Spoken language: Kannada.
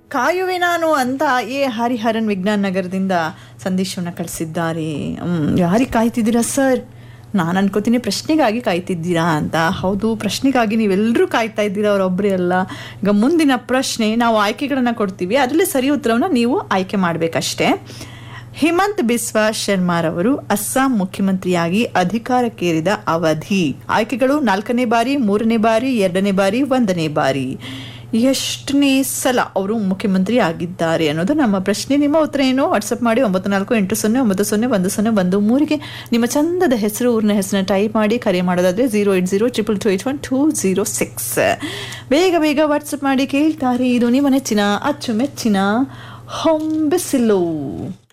ಕಾಯುವೆ ನಾನು ಅಂತ ಎ ಹರಿಹರನ್ ವಿಜ್ಞಾನ ನಗರದಿಂದ ಸಂದೇಶವನ್ನು ಕಳಿಸಿದ್ದಾರೆ ಹ್ಮ್, ಯಾರಿಗೆ ಕಾಯ್ತಿದ್ದೀರಾ ಸರ್ ನಾನು ಅನ್ಕೋತೀನಿ ಪ್ರಶ್ನೆಗಾಗಿ ಕಾಯ್ತಿದ್ದೀರಾ ಅಂತ ಹೌದು ಪ್ರಶ್ನೆಗಾಗಿ ನೀವೆಲ್ಲರೂ ಕಾಯ್ತಾ ಇದ್ದೀರಾ ಅವರೊಬ್ಬರೇ ಅಲ್ಲ ಈಗ ಮುಂದಿನ ಪ್ರಶ್ನೆ ನಾವು ಆಯ್ಕೆಗಳನ್ನು ಕೊಡ್ತೀವಿ ಅದರಲ್ಲಿ ಸರಿ ಉತ್ತರವನ್ನು ನೀವು ಆಯ್ಕೆ ಮಾಡಬೇಕಷ್ಟೇ ಹಿಮಂತ್ ಬಿಸ್ವಾ ಶರ್ಮಾರವರು ಅಸ್ಸಾಂ ಮುಖ್ಯಮಂತ್ರಿಯಾಗಿ ಅಧಿಕಾರಕ್ಕೇರಿದ ಅವಧಿ ಆಯ್ಕೆಗಳು ನಾಲ್ಕನೇ ಬಾರಿ ಮೂರನೇ ಬಾರಿ ಎರಡನೇ ಬಾರಿ ಒಂದನೇ ಬಾರಿ ಎಷ್ಟನೇ ಸಲ ಅವರು ಮುಖ್ಯಮಂತ್ರಿ ಆಗಿದ್ದಾರೆ ಅನ್ನೋದು ನಮ್ಮ ಪ್ರಶ್ನೆ ನಿಮ್ಮ ಉತ್ತರ ಏನು ವಾಟ್ಸಪ್ ಮಾಡಿ ಒಂಬತ್ತು ನಾಲ್ಕು ಎಂಟು ಸೊನ್ನೆ ಒಂಬತ್ತು ಸೊನ್ನೆ ಒಂದು ಸೊನ್ನೆ ಒಂದು ಮೂರಿಗೆ ನಿಮ್ಮ ಚಂದದ ಹೆಸರು ಊರಿನ ಹೆಸರನ್ನ ಟೈಪ್ ಮಾಡಿ ಕರೆ ಮಾಡೋದಾದ್ರೆ zero eight zero triple two eight one two zero six ಬೇಗ ಬೇಗ ವಾಟ್ಸಪ್ ಮಾಡಿ ಕೇಳ್ತಾರೆ ಇದು ನಿಮ್ಮ ನೆಚ್ಚಿನ ಅಚ್ಚುಮೆಚ್ಚಿನ ಹೊಂಬಿಸಿಲು